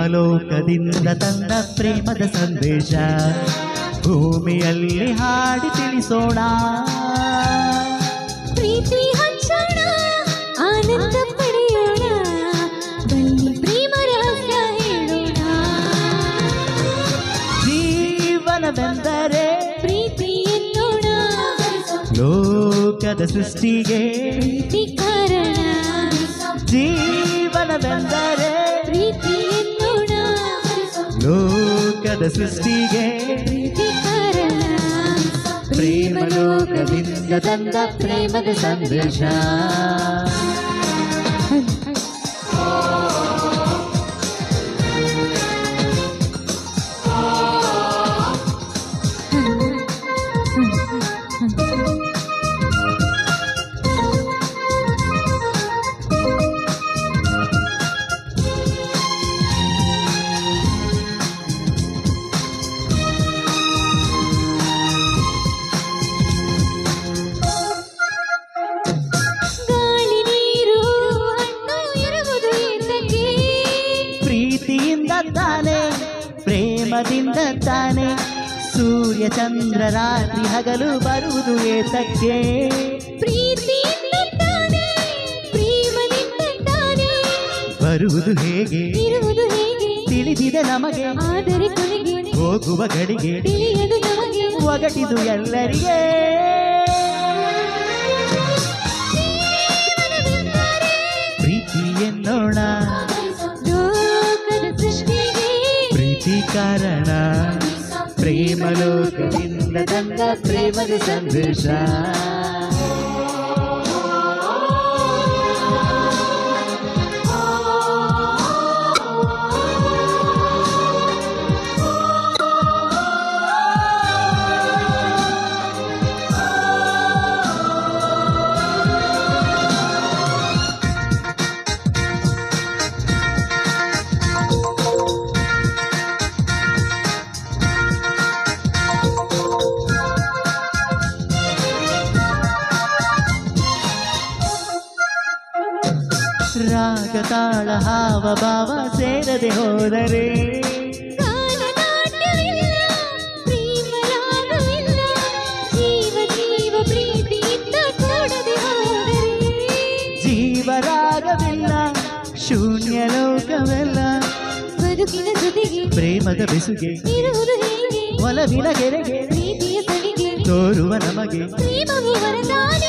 ಪ್ರೇಮಲೋಕದಿಂದ ತಂದ ಪ್ರೇಮದ ಸಂದೇಶ ಭೂಮಿಯಲ್ಲಿ ಹಾಡಿ ತಿಳಿಸೋಣ ಪ್ರೀತಿ ಹಂಚೋಣ ಆನಂದ ಪಡೆಯೋಣ ಬನ್ನಿ ಪ್ರೇಮ ರಹಸ್ಯ ಹೇಳೋಣ ಜೀವನವೆಂದರೆ ಪ್ರೀತಿ ಎನ್ನೋಣ ಲೋಕದ ಸೃಷ್ಟಿಗೆ ಪ್ರೀತಿ ಕಾರಣ ಜೀವನವೆಂದರೆ ಪ್ರೀತಿ ಎನ್ನೋಣ ಲೋಕದ ಸೃಷ್ಟಿಗೆ ಪ್ರೀತಿ ಕಾರಣ ಪ್ರೇಮಲೋಕದಿಂದ ತಂದ ಪ್ರೇಮದ ಸಂದೇಶ ಗಾಳಿ ನೀರು ಹಣ್ಣು ಇರುವುದು ಏತಕ್ಕೆ ಪ್ರೀತಿಯಿಂದ ತಾನೆ ಪ್ರೇಮದಿಂದ ತಾನೆ ಸೂರ್ಯ ಚಂದ್ರ ರಾತ್ರಿ ಹಗಲು ಬರುವುದು ಏತಕ್ಕೆ ಪ್ರೀತಿಯಿಂದ ತಾನೇ ಪ್ರೇಮದಿಂದ ತಾನೇ ಬರುವುದು ಹೇಗೆ ಇರುವುದು ಹೇಗೆ ತಿಳಿದಿದೆ ನಮಗೆ ಆದರೆ ಕೊನೆಗೆ ಹೋಗುವ ಗಡಿಗೆ ತಿಳಿಯದು ನಮಗೆ ಒಗಟಿದು ಎಲ್ಲರಿಗೆ ಪ್ರೀತಿ ಎನ್ನೋಣ ಲೋಕದ ಸೃಷ್ಟಿಗೆ ಪ್ರೀತಿ ಕಾರಣ ಪ್ರೇಮಲೋಕದಿಂದ ತಂದ ಪ್ರೇಮದ ಸಂದೇಶ ರಾಗ ತಾಳ ಹಾವ ಭಾವ ಸೇರದೆ ಹೋದರೆ ಕಾಲನಾಟ್ಯವಿಲ್ಲ ಪ್ರೇಮ ರಾಗವಿಲ್ಲ ಜೀವ ಜೀವ ಪ್ರೀತಿಯಿಂದ ಕೂಡದೆ ಹೋದರೆ ಜೀವರಾಗವಿಲ್ಲ ಶೂನ್ಯ ಲೋಕವೆಲ್ಲ ಬದುಕಿನ ಜೊತೆಗೆ ಪ್ರೇಮದ ಬೆಸುಗೆ ಇರುವುದು ಹೇಗೆ ಒಲವಿನ ಗೆರೆಗೆ ಪ್ರೀತಿಯ ಸಲಿಗೆ ತೋರುವ ನಮಗೆ ಪ್ರೇಮವು ವರದಾನ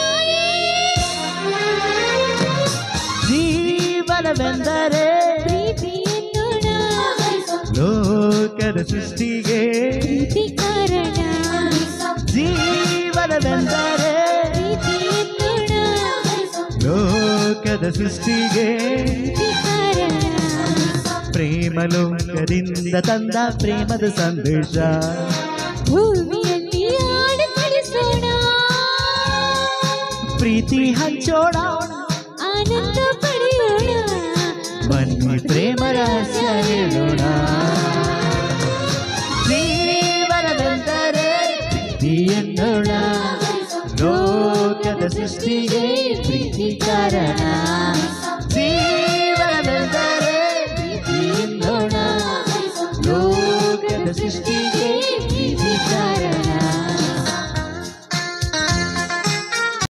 ಜೀವನವೆಂದರೆ ಪ್ರೀತಿ ಎನ್ನೋಣ ಲೋಕದ ಸೃಷ್ಟಿಗೆ ಪ್ರೀತಿ ಕಾರಣ ಜೀವನವೆಂದರೆ ಪ್ರೀತಿ ಎನ್ನೋಣ ಲೋಕದ ಸೃಷ್ಟಿಗೆ ಪ್ರೀತಿ ಕಾರಣ ಪ್ರೇಮಲೋಕದಿಂದ ತಂದ ಪ್ರೇಮದ ಸಂದೇಶ ಭೂಮಿಯಲ್ಲಿ ಆಡು ತಿಳಿಸೋಣ ಪ್ರೀತಿ ಹಂಚೋಣ ಆನಂದ ಪಡೆಯೋಣ ಬನ್ನಿ ಪ್ರೇಮ ರಹಸ್ಯ ಹೇಳೋಣ ಜೀವನವೆಂದರೆ ಪ್ರೀತಿ ಎನ್ನೋಣ ಲೋಕದ ಸೃಷ್ಟಿಗೆ ಪ್ರೀತಿ ಕಾರಣ ಜೀವನವೆಂದರೆ ಪ್ರೀತಿ ಎನ್ನೋಣ ಲೋಕದ ಸೃಷ್ಟಿಗೆ ಪ್ರೀತಿ ಕಾರಣ